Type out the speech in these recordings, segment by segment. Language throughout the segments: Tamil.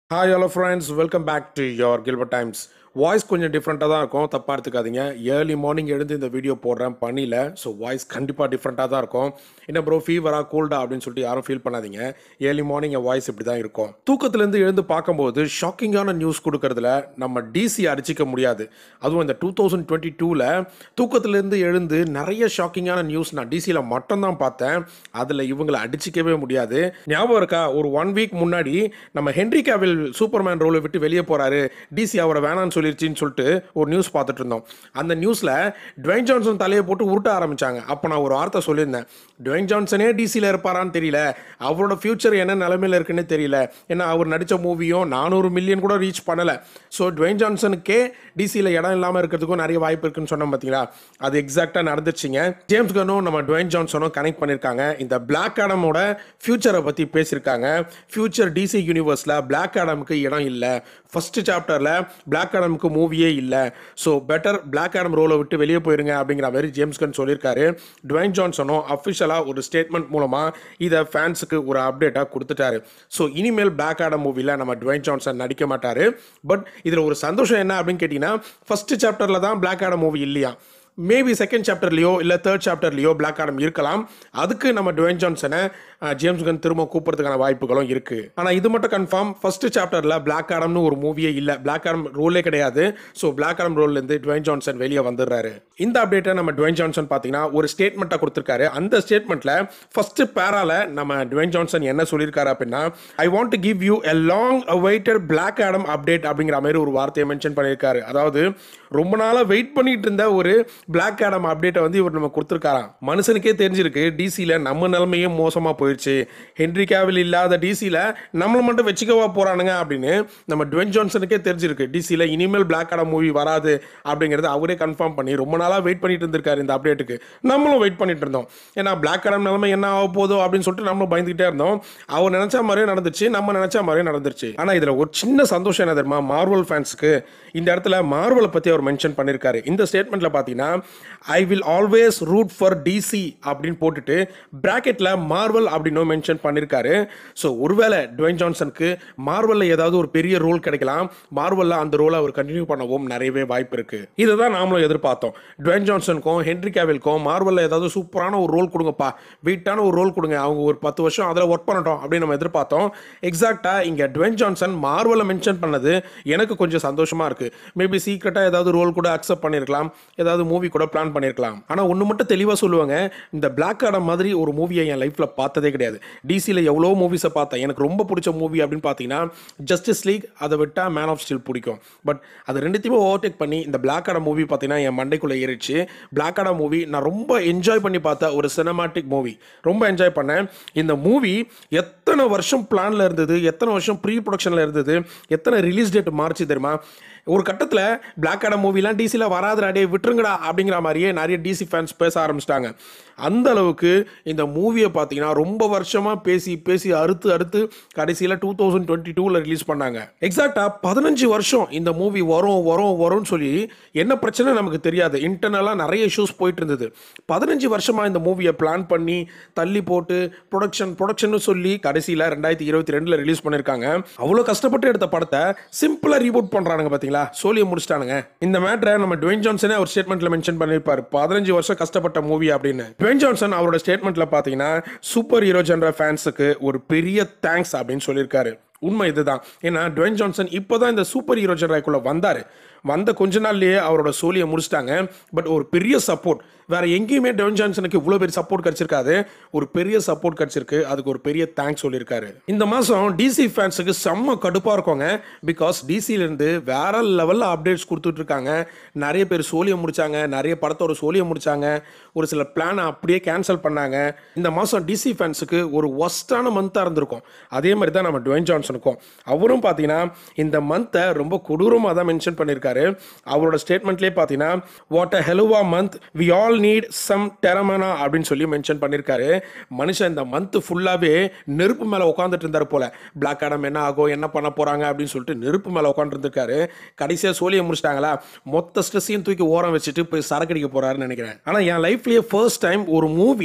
hi hello friends welcome back to your Gilbert Times voice கொஞ்சம் டிஃப்ரெண்ட்டாக தான் இருக்கும் தப்பாக எடுத்துக்காதீங்க ஏர்லி மார்னிங் எழுந்து இந்த வீடியோ போடுறேன் பண்ணியில் ஸோ வாய்ஸ் கண்டிப்பாக டிஃப்ரெண்ட்டாக தான் இருக்கும் என்ன ப்ரோ ஃபீவரா கோல்டா அப்படின்னு சொல்லிட்டு யாரும் ஃபீல் பண்ணாதீங்க ஏர்லி மார்னிங் என் வாய்ஸ் இப்படி தான் இருக்கும் தூக்கத்துலேருந்து எழுந்து பார்க்கும்போது ஷாக்கிங்கான நியூஸ் கொடுக்கறதுல நம்ம டிசி அடிச்சிக்க முடியாது அதுவும் இந்த டூ தௌசண்ட் டுவெண்ட்டி டூவில் தூக்கத்துலேருந்து எழுந்து நிறைய ஷாக்கிங்கான நியூஸ் நான் டிசியில் மட்டும்தான் பார்த்தேன் அதில் இவங்களை அடிச்சிக்கவே முடியாது ஞாபகம் இருக்கா ஒரு ஒன் வீக் முன்னாடி நம்ம ஹென்ரி கேவில் சூப்பர்மேன் ரோலை விட்டு வெளியே போறாரு டிசி அவரை வேணான்னு சொல்லிருச்சுன்னு சொல்லிட்டு ஒரு நியூஸ் பார்த்துட்டு இருந்தோம் அந்த நியூஸில் டுவைன் ஜான்சன் தலையை போட்டு உருட்ட ஆரம்பிச்சாங்க அப்போ நான் ஒரு வார்த்தை சொல்லியிருந்தேன் டுவைன் ஜான்சனே டிசியில் இருப்பாரான்னு தெரியல அவரோட ஃபியூச்சர் என்ன நிலைமையில இருக்குன்னு தெரியல ஏன்னா அவர் நடித்த மூவியும் நானூறு மில்லியன் கூட ரீச் பண்ணலை ஸோ டுவைன் ஜான்சனுக்கே டிசியில் இடம் இல்லாமல் இருக்கிறதுக்கும் நிறைய வாய்ப்பு இருக்குன்னு சொன்னோம் பார்த்தீங்களா அது எக்ஸாக்டாக நடந்துச்சுங்க ஜேம்ஸ் கனும் நம்ம டுவைன் ஜான்சனும் கனெக்ட் பண்ணியிருக்காங்க இந்த பிளாக் ஆடமோட ஃபியூச்சரை பற்றி பேசியிருக்காங்க ஃபியூச்சர் டிசி யூனிவர்ஸில் பிளாக் ஆடமுக்கு இடம் இல்லை ஃபர்ஸ்ட் சாப்டரில் பிளாக் ஆடமுக்கு மூவியே இல்லை ஸோ பெட்டர் பிளாக் ஆடம் ரோலை விட்டு வெளியே போயிருங்க அப்படிங்கிற மாதிரி ஜேம்ஸ் கன் சொல்லியிருக்காரு டுவைன் ஜான்சனும் அஃபிஷியலாக ஒரு ஸ்டேட்மெண்ட் மூலமாக இதை ஃபேன்ஸுக்கு ஒரு அப்டேட்டாக கொடுத்துட்டாரு ஸோ இனிமேல் பிளாக் ஆடம் மூவியில் நம்ம டுவைன் ஜான்சன் நடிக்க மாட்டார் பட் இதில் ஒரு சந்தோஷம் என்ன அப்படின்னு கேட்டிங்கன்னா ஃபர்ஸ்ட் சாப்டரில் தான் பிளாக் ஆடம் மூவி இல்லையா மேபி செகண்ட் சாப்டர்லையோ இல்லை தேர்ட் சாப்டர்லையோ பிளாக் ஆடம் இருக்கலாம் அதுக்கு நம்ம டுவைன் ஜான்சனை அஹ், ஜேம்ஸ் கன் திரும்ப கூப்பிட்றதுக்கான வாய்ப்புகளும் இருக்கு ஆனால் இது மட்டும் கன்ஃபார்ம் ஃபர்ஸ்ட் சாப்டரில் பிளாக் ஆடம்னு ஒரு மூவியே இல்லை பிளாக் ஆடம் ரோலே கிடையாது ஸோ பிளாக் ஆடம் ரோல்லேருந்து டுவைன் ஜான்சன் வெளியே வந்துடுறாரு இந்த அப்டேட்டை நம்ம டுவைன் ஜான்சன் பார்த்தீங்கன்னா ஒரு ஸ்டேட்மெண்ட்டாக கொடுத்துருக்காரு அந்த ஸ்டேட்மெண்ட்டில் ஃபர்ஸ்ட் பேரால நம்ம டுவைன் ஜான்சன் என்ன சொல்லியிருக்காரு அப்படின்னா I want to give you a long awaited Black Adam update அப்படிங்கிற மாதிரி ஒரு வார்த்தையை மென்ஷன் பண்ணியிருக்காரு அதாவது ரொம்ப நாளாக வெயிட் பண்ணிட்டு இருந்த ஒரு பிளாக் ஆடம் அப்டேட்டை வந்து இவர் நம்ம கொடுத்துருக்காராம் மனுஷனுக்கே தெரிஞ்சிருக்கு டிசியில் நம்ம நிலைமையும் மோசமாக போயிடுச்சு ஹென்ரி கேவில் இல்லாத டிசியில் நம்மளை மட்டும் வச்சுக்கவா போகிறானுங்க அப்படின்னு நம்ம டுவென் ஜான்சனுக்கே தெரிஞ்சிருக்கு டிசியில் இனிமேல் பிளாக் ஆடம் மூவி வராது அப்படிங்கிறது அவரே கன்ஃபார்ம் பண்ணி ரொம்ப நாளாக வெயிட் பண்ணிட்டு இருந்திருக்காரு இந்த அப்டேட்டுக்கு நம்மளும் வெயிட் பண்ணிட்டு இருந்தோம் ஏன்னா பிளாக் ஆடம் நிலைமை என்ன ஆக போதோ அப்படின்னு சொல்லிட்டு நம்மளும் பயந்துகிட்டே இருந்தோம் அவர் நினைச்ச மாதிரியே நடந்துச்சு நம்ம நினைச்ச மாதிரியே நடந்துருச்சு ஆனால் இதில் ஒரு சின்ன சந்தோஷம் என்ன தெரியுமா மார்வல் ஃபேன்ஸுக்கு இந்த இடத்துல மார்வலை பற்றி அவர் மென்ஷன் பண்ணியிருக்காரு இந்த ஸ்டேட்மெண்ட்டில் பார்த்தீங்கன்னா I will always root for DC அப்படின்னு போட்டுட்டு பிராக்கெட்டில் மார்வல் அப்படின்னு மென்ஷன் பண்ணியிருக்காரு ஸோ ஒருவேளை டுவைன் ஜான்சனுக்கு மார்வலில் ஏதாவது ஒரு பெரிய ரோல் கிடைக்கலாம் மார்வலில் அந்த ரோலை அவர் கண்டினியூ பண்ணவும் நிறையவே வாய்ப்பு இருக்கு இதை தான் நாமளும் எதிர்பார்த்தோம் டுவைன் ஜான்சனுக்கும் ஹென்ரி கேவில்க்கும் மார்வலில் ஏதாவது சூப்பரான ஒரு ரோல் கொடுங்கப்பா வெயிட்டான ஒரு ரோல் கொடுங்க அவங்க ஒரு பத்து வருஷம் அதில் ஒர்க் பண்ணட்டும் அப்படின்னு நம்ம எதிர்பார்த்தோம் எக்ஸாக்டாக இங்கே டுவைன் ஜான்சன் மார்வலை மென்ஷன் பண்ணது எனக்கு கொஞ்சம் சந்தோஷமாக இருக்குது மேபி சீக்கிரட்டாக ஏதாவது ரோல் கூட அக்செப்ட் பண்ணியிருக்கலாம் ஏதாவது மூவி கூட பிளான் பண்ணியிருக்கலாம் ஆனால் ஒன்று மட்டும் தெளிவாக சொல்லுவாங்க இந்த பிளாக் ஆடம் மாதிரி ஒரு மூவியை என் லைஃப்பில் பார்த்ததே கிடையாது டிசியில் எவ்வளோ மூவிஸை பார்த்தேன் எனக்கு ரொம்ப பிடிச்ச மூவி அப்படின்னு பார்த்தீங்கன்னா ஜஸ்டிஸ் லீக் அதை விட்டால் மேன் ஆஃப் ஸ்டீல் பிடிக்கும் பட் அது ரெண்டுத்தையுமே ஓவர்டேக் பண்ணி இந்த பிளாக் ஆடம் மூவி பார்த்தீங்கன்னா என் மண்டைக்குள்ளே ஏறிச்சு பிளாக் ஆடம் மூவி நான் ரொம்ப என்ஜாய் பண்ணி பார்த்த ஒரு சினிமாட்டிக் மூவி ரொம்ப என்ஜாய் பண்ணேன் இந்த மூவி எத்தனை வருஷம் பிளானில் இருந்தது எத்தனை வருஷம் ப்ரீ ப்ரொடக்ஷனில் இருந்தது எத்தனை ரிலீஸ் டேட் மாறிச்சு தெரியுமா ஒரு கட்டத்தில் பிளாக் ஆடம் மூவிலாம் டிசியில் வராதுடா டே விட்டுருங்கடா அப்படிங்கிற மாதிரியே நிறைய டிசி ஃபேன்ஸ் பேச ஆரம்பிச்சிட்டாங்க அந்த அளவுக்கு இந்த மூவியை பார்த்தீங்கன்னா ரொம்ப வருஷமாக பேசி பேசி அறுத்து அறுத்து கடைசியில் டூ தௌசண்ட் டுவெண்ட்டி டூவில் ரிலீஸ் பண்ணாங்க எக்ஸாக்டாக பதினஞ்சு வருஷம் இந்த மூவி வரும் வரும் வரும்னு சொல்லி என்ன பிரச்சனை நமக்கு தெரியாது இன்டர்னலாக நிறைய இஷ்யூஸ் போயிட்டு இருந்தது பதினஞ்சு வருஷமாக இந்த மூவியை பிளான் பண்ணி தள்ளி போட்டு ப்ரொடக்ஷன் ப்ரொடக்ஷன் சொல்லி கடைசியில் ரெண்டாயிரத்தி இருபத்தி ரெண்டில் ரிலீஸ் பண்ணியிருக்காங்க அவ்வளோ கஷ்டப்பட்டு எடுத்த படத்தை சிம்பிளாக ரீபூட் பண்ணுறானுங்க பார்த்தீங்களா சோழியை முடிச்சிட்டானுங்க இந்த மேட்டரை நம்ம டுவைன் ஜான்சனே அவர் ஸ்டேட்மெண்ட்டில் மென்ஷன் பண்ணியிருப்பார் பதினஞ்சு வருஷம் கஷ்டப்பட்ட மூவி அப்படின்னு டுவைன் ஜான்சன் அவரோட ஸ்டேட்மெண்ட்டில் பார்த்தீங்கன்னா சூப்பர் ஹீரோ ஜென்ர ஃபேன்ஸுக்கு ஒரு பெரிய தேங்க்ஸ் அப்படின்னு சொல்லியிருக்காரு உண்மை இதுதான் ஏன்னா டுவைன் ஜான்சன் இப்போ தான் இந்த சூப்பர் ஹீரோ ஜென்ராய்க்குள்ளே வந்தார் வந்த கொஞ்ச நாள்லயே அவரோட சோழியை முடிச்சிட்டாங்க பட் ஒரு பெரிய சப்போர்ட் வேற எங்கேயுமே டெவன் ஜான்சனுக்கு இவ்வளோ பெரிய சப்போர்ட் கிடைச்சிருக்காது ஒரு பெரிய சப்போர்ட் கிடைச்சிருக்கு அதுக்கு ஒரு பெரிய தேங்க்ஸ் சொல்லியிருக்காரு இந்த மாதம் டிசி ஃபேன்ஸுக்கு செம்ம கடுப்பாக இருக்கோங்க பிகாஸ் டிசிலேருந்து வேற லெவலில் அப்டேட்ஸ் கொடுத்துட்டு இருக்காங்க நிறைய பேர் சோழியை முடிச்சாங்க நிறைய படத்தோட சோழியை முடிச்சாங்க ஒரு சில பிளானை அப்படியே கேன்சல் பண்ணாங்க இந்த மாதம் டிசி ஃபேன்ஸுக்கு ஒரு ஒஸ்டான மந்த்தாக இருந்திருக்கும் அதே மாதிரி தான் நம்ம டுவைன் ஜான்சனுக்கும் அவரும் பார்த்தீங்கன்னா இந்த மந்த்தை ரொம்ப கொடூரமாக தான் மென்ஷன் பண்ணியிருக்காரு அவரோட ஸ்டேட்மெண்ட்லேயே பார்த்தீங்கன்னா what a helluva month we all need some Teremana அப்படின்னு சொல்லி மென்ஷன் பண்ணியிருக்காரு மனுஷன் இந்த மந்த் ஃபுல்லாகவே நெருப்பு மேலே உட்காந்துட்டு இருந்தார் போல பிளாக் ஆடம் என்ன ஆகும் என்ன பண்ண போகிறாங்க அப்படின்னு சொல்லிட்டு நெருப்பு மேலே உட்காந்துருந்துருக்காரு கடைசியாக சோழியை முடிச்சிட்டாங்களா மொத்த ஸ்ட்ரெஸ்ஸையும் தூக்கி ஓரம் வச்சுட்டு போய் சரக்கடிக்க போகிறாருன்னு நினைக்கிறேன் ஆனால் என் லைஃப்லேயே ஃபர்ஸ்ட் டைம் ஒரு மூவி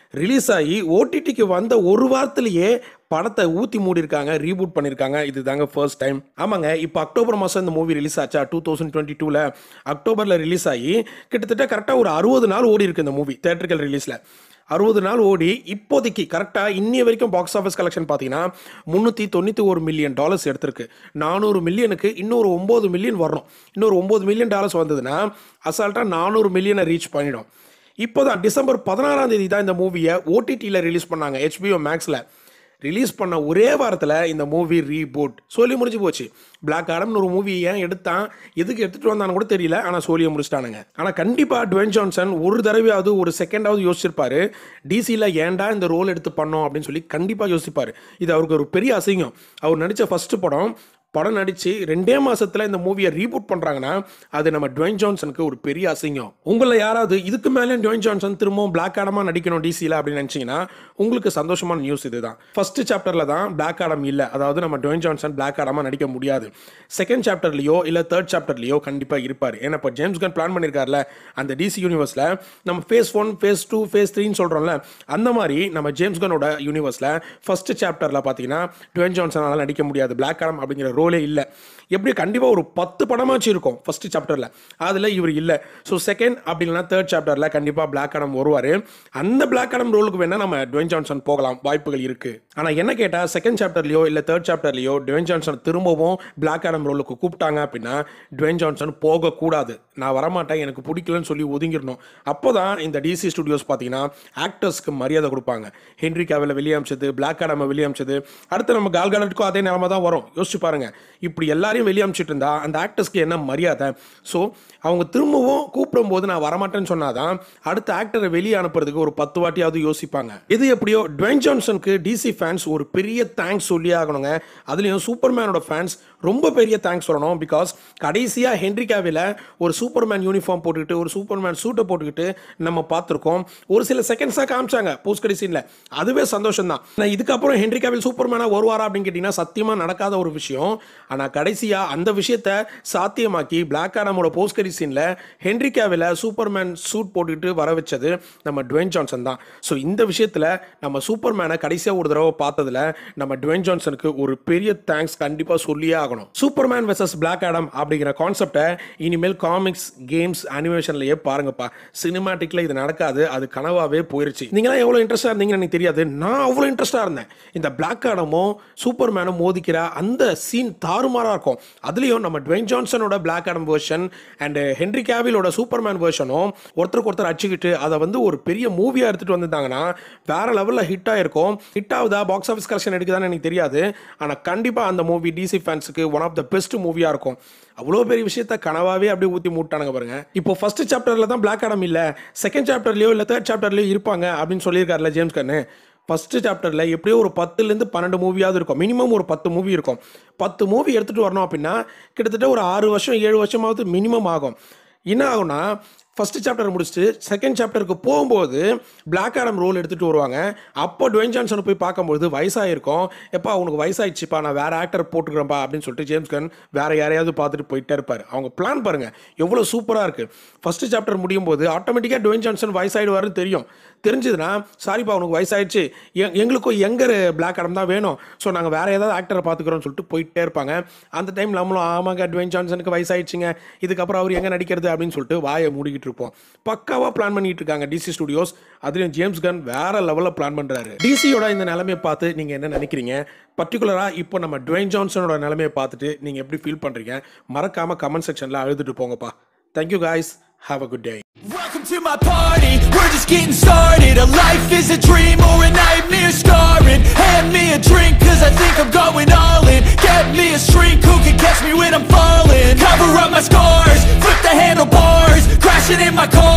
ரிலீஸ் ஆகி ஓடிடிக்கு வந்த ஒரு வாரத்திலேயே படத்தை ஊற்றி மூடியிருக்காங்க ரீபூட் பண்ணியிருக்காங்க இது தாங்க ஃபர்ஸ்ட் டைம் ஆமாங்க இப்போ அக்டோபர் மாதம் இந்த மூவி ரிலீஸ் ஆச்சா டூ தௌசண்ட் டுவெண்ட்டி டூவில் அக்டோபரில் ரிலீஸ் ஆகி கிட்டத்தட்ட கரெக்டாக ஒரு அறுபது நாள் ஓடி இருக்கு இந்த மூவி தேட்டரிக்கல் ரிலீஸில் அறுபது நாள் ஓடி இப்போதைக்கு கரெக்டாக இன்னிய வரைக்கும் பாக்ஸ் ஆஃபீஸ் கலெக்ஷன் பார்த்தீங்கன்னா முந்நூற்றி தொண்ணூற்றி ஒரு மில்லியன் டாலர்ஸ் எடுத்திருக்கு நானூறு மில்லியனுக்கு இன்னொரு ஒம்பது மில்லியன் வரணும் இன்னொரு ஒம்பது மில்லியன் டாலர்ஸ் வந்ததுன்னா அசால்ட்டாக நானூறு மில்லியனை ரீச் பண்ணிடும் இப்போ தான் டிசம்பர் பதினாறாம் தேதி தான் இந்த மூவியை ஓடிடியில் ரிலீஸ் பண்ணாங்க ஹெச்பிஓ மேக்ஸில் ரிலீஸ் பண்ண ஒரே வாரத்தில் இந்த மூவி ரீபூட் சொல்லி முடிஞ்சு போச்சு பிளாக் ஆடம்னு ஒரு மூவி ஏன் எடுத்தான் எதுக்கு எடுத்துகிட்டு வந்தான்னு கூட தெரியல ஆனால் சோழியை முடிச்சிட்டானுங்க ஆனால் கண்டிப்பாக டுவென் ஜான்சன் ஒரு தடவையாவது ஒரு செகண்டாவது யோசிச்சிருப்பாரு டிசியில் ஏன்டா இந்த ரோல் எடுத்து பண்ணோம் அப்படின்னு சொல்லி கண்டிப்பாக யோசிப்பார் இது அவருக்கு ஒரு பெரிய அசிங்கம் அவர் நடித்த ஃபஸ்ட்டு படம் படம் நடித்து ரெண்டே மாசத்துல இந்த மூவியை ரீபூட் பண்ணுறாங்கன்னா அது நம்ம டுவைன் ஜான்சனுக்கு ஒரு பெரிய அசிங்கம் உங்களில் யாராவது இதுக்கு மேலே டுவைன் ஜான்சன் திரும்பவும் பிளாக் ஆடமாக நடிக்கணும் டிசியில் அப்படின்னு நினச்சிங்கன்னா உங்களுக்கு சந்தோஷமான நியூஸ் இதுதான் ஃபர்ஸ்ட் சாப்டரில் தான் பிளாக் ஆடம் இல்லை அதாவது நம்ம டுவைன் ஜான்சன் பிளாக் ஆடமாக நடிக்க முடியாது செகண்ட் சாப்டர்லையோ இல்லை தேர்ட் சாப்டர்லையோ கண்டிப்பாக இருப்பார் ஏன்னா இப்போ ஜேம்ஸ் கன் பிளான் பண்ணியிருக்காருல அந்த டிசி யூனிவர்ஸில் நம்ம phase one phase two phase த்ரீன்னு சொல்கிறோம்ல அந்த மாதிரி நம்ம ஜேம்ஸ் கனோட யூனிவர்ஸில் ஃபர்ஸ்ட் சாப்டரில் பார்த்தீங்கன்னா டுவென் ஜான்சனால் நடிக்க முடியாது பிளாக் ஆடம் அப்படிங்கிற ரோலே இல்லை எப்படி கண்டிப்பாக ஒரு பத்து படமாச்சு இருக்கும் ஃபர்ஸ்ட் சாப்டரில் அதில் இவர் இல்லை ஸோ செகண்ட் அப்படி இல்லைனா தேர்ட் சாப்டரில் கண்டிப்பாக பிளாக் ஆடம் வருவார் அந்த பிளாக் ஆடம் ரோலுக்கு வேணால் நம்ம டுவென் ஜான்சன் போகலாம் வாய்ப்புகள் இருக்குது ஆனால் என்ன கேட்டால் செகண்ட் சாப்டர்லையோ இல்லை தேர்ட் சாப்டர்லையோ டுவென் ஜான்சன் திரும்பவும் பிளாக் ஆடம் ரோலுக்கு கூப்பிட்டாங்க அப்படின்னா டுவென் ஜான்சன் போகக்கூடாது நான் வரமாட்டேன் எனக்கு பிடிக்கலன்னு சொல்லி ஒதுங்கிடணும் அப்போ தான் இந்த டிசி ஸ்டுடியோஸ் பார்த்தீங்கன்னா ஆக்டர்ஸ்க்கு மரியாதை கொடுப்பாங்க ஹென்ரி கேவலை வெளியே அமிச்சது பிளாக் ஆடாம வெளியே அமிச்சது அடுத்து நம்ம கால்காலட்டுக்கும் அதே நிலமை தான் வரும் யோசிச்சு பாருங்க இப்படி எல்லாரையும் வெளியே அமிச்சிட்டு இருந்தா அந்த ஆக்டர்ஸ்க்கு என்ன மரியாதை ஸோ அவங்க திரும்பவும் கூப்பிடும் போது நான் வரமாட்டேன்னு சொன்னாதான் அடுத்த ஆக்டரை வெளியே அனுப்புறதுக்கு ஒரு பத்து வாட்டியாவது யோசிப்பாங்க இது எப்படியோ டுவென் ஜான்சனுக்கு டிசி ஃபேன்ஸ் ஒரு பெரிய தேங்க்ஸ் சொல்லி ஆகணுங்க அதுலேயும் சூப்பர்மேனோட ஃபேன்ஸ் ரொம்ப பெரிய தேங்க்ஸ் சொல்லணும் பிகாஸ் கடைசியாக ஹென்ரி கேவில ஒரு சூப்பர்மேன் யூனிஃபார்ம் போட்டுக்கிட்டு ஒரு சூப்பர்மேன் சூட்டை போட்டுக்கிட்டு நம்ம பார்த்துருக்கோம் ஒரு சில செகண்ட்ஸாக காமிச்சாங்க போஸ்ட் கடி சீனில் அதுவே சந்தோஷம் தான் நான் இதுக்கப்புறம் ஹென்ரி கேவில் சூப்பர்மேனாக வருவாரா அப்படின்னு கேட்டிங்கன்னா சத்தியமாக நடக்காத ஒரு விஷயம் ஆனால் கடைசியாக அந்த விஷயத்தை சாத்தியமாக்கி பிளாக் ஆடமோட போஸ்ட் கடி சீனில் ஹென்ரி கேவில சூப்பர்மேன் சூட் போட்டுக்கிட்டு வர வச்சது நம்ம டுவென் ஜான்சன் தான் ஸோ இந்த விஷயத்தில் நம்ம சூப்பர்மேனை கடைசியாக ஒரு தடவை பார்த்ததுல நம்ம டுவென் ஜான்சனுக்கு ஒரு பெரிய தேங்க்ஸ் கண்டிப்பாக சொல்லியே ஆகணும் சூப்பர்மேன் வெர்சஸ் பிளாக் ஆடம் அப்படிங்கிற கான்செப்டை இனிமேல் காமிக்ஸ் கேம்ஸ் அனிமேஷன்லயே பாருங்கப்பா சினிமாட்டிக்ல இது நடக்காது அது கனவாவே போயிருச்சு நீங்களாம் எவ்வளோ இன்ட்ரெஸ்டாக இருந்தீங்கன்னு எனக்கு தெரியாது நான் அவ்வளோ இன்ட்ரெஸ்டாக இருந்தேன் இந்த பிளாக் ஆடமும் சூப்பர்மேனும் மோதிக்கிற அந்த சீன் தாறுமாறாக இருக்கும் அதுலேயும் நம்ம டுவென் ஜான்சனோட Black Adam version and Henry கேவிலோட சூப்பர்மேன் வெர்ஷனும் ஒருத்தருக்கு ஒருத்தர் அடிச்சுக்கிட்டு அதை வந்து ஒரு பெரிய மூவியாக எடுத்துகிட்டு வந்திருந்தாங்கன்னா வேற லெவலில் ஹிட் ஆயிருக்கும் ஹிட் ஆகுதா பாக்ஸ் ஆஃபீஸ் கலெக்ஷன் எடுக்குதான்னு எனக்கு தெரியாது ஆனால் கண்டிப்பாக அந்த மூவி டிசி ஃபேன்ஸுக்கு ஒன் ஆஃப் த பெஸ்ட் மூவியாக இருக்கும் அவ்வளோ பெரிய விஷயத்த கனவாவே அப்படியே ஊற்றி மூட்டானுங்க பாருங்க இப்போ ஃபர்ஸ்ட் சாப்டரில் தான் பிளாக் ஆடம் இல்லை செகண்ட் சாப்டர்லையோ இல்லை தேர்ட் சாப்டர்லையோ இருப்பாங்க அப்படின்னு சொல்லியிருக்காருல ஜேம்ஸ் கண்ணு ஃபஸ்ட்டு சாப்டரில் எப்படியோ ஒரு பத்துலேருந்து பன்னெண்டு மூவியாவது இருக்கும் மினிமம் ஒரு பத்து மூவி இருக்கும் பத்து மூவி எடுத்துகிட்டு வரணும் அப்படின்னா கிட்டத்தட்ட ஒரு ஆறு வருஷம் ஏழு வருஷமாவது மினிமம் ஆகும் என்ன ஆகும்னா ஃபஸ்ட்டு சாப்டர் முடிச்சுட்டு செகண்ட் சாப்டருக்கு போகும்போது பிளாக் ஆடம் ரோல் எடுத்துகிட்டு வருவாங்க அப்போ டுவென் ஜான்சனை போய் பார்க்கும்போது வயசாயிருக்கும் எப்பா உனக்கு வயசாயிடுச்சுப்பா நான் வேறு ஆக்டர் போட்டுக்கிறேன்ப்பா அப்படின்னு சொல்லிட்டு ஜேம்ஸ் கன் வேறு யாரையாவது பார்த்துட்டு போயிட்டே இருப்பார் அவங்க பிளான் பாருங்கள் எவ்வளோ சூப்பராக இருக்குது ஃபஸ்ட்டு சாப்டர் முடியும் போது ஆட்டோமேட்டிக்காக டுவென் ஜான்சன் வயசாயிடுவாருன்னு தெரியும் தெரிஞ்சதுன்னா சாரிப்பா உனக்கு வயசாயிடுச்சு எ- எங்களுக்கும் எங்கர் பிளாக் ஆடம் தான் வேணும் ஸோ நாங்கள் வேறு ஏதாவது ஆக்டரை பார்த்துக்குறோம்னு சொல்லிட்டு போயிட்டே இருப்பாங்க அந்த டைம் நம்மளும் ஆமாங்க டுவென் ஜான்சனுக்கு வயசாயிடுச்சுங்க இதுக்கப்புறம் அவர் எங்கே நடிக்கிறது அப்படின்னு சொல்லிட்டு வாயை மூடிக்கிட்டு இருப்போம் பக்காவாக பிளான் பண்ணிட்டு இருக்காங்க டிசி ஸ்டுடியோஸ் அதுலேயும் ஜேம்ஸ் கன் வேற லெவலில் பிளான் பண்ணுறாரு டிசியோட இந்த நிலைமையை பார்த்து நீங்கள் என்ன நினைக்கிறீங்க பர்டிகுலராக இப்போ நம்ம டுவென் ஜான்சனோட நிலைமையை பார்த்துட்டு நீங்கள் எப்படி ஃபீல் பண்ணுறீங்க மறக்காமல் கமெண்ட் செக்ஷனில் அழுதுட்டு போங்கப்பா thank you guys have a good day Welcome to my party, we're just getting started A life is a dream or a nightmare scarring Hand me a drink cause I think I'm going all in Get me a shrink who can catch me when I'm falling Cover up my scars, flip the handlebars Crashing in my car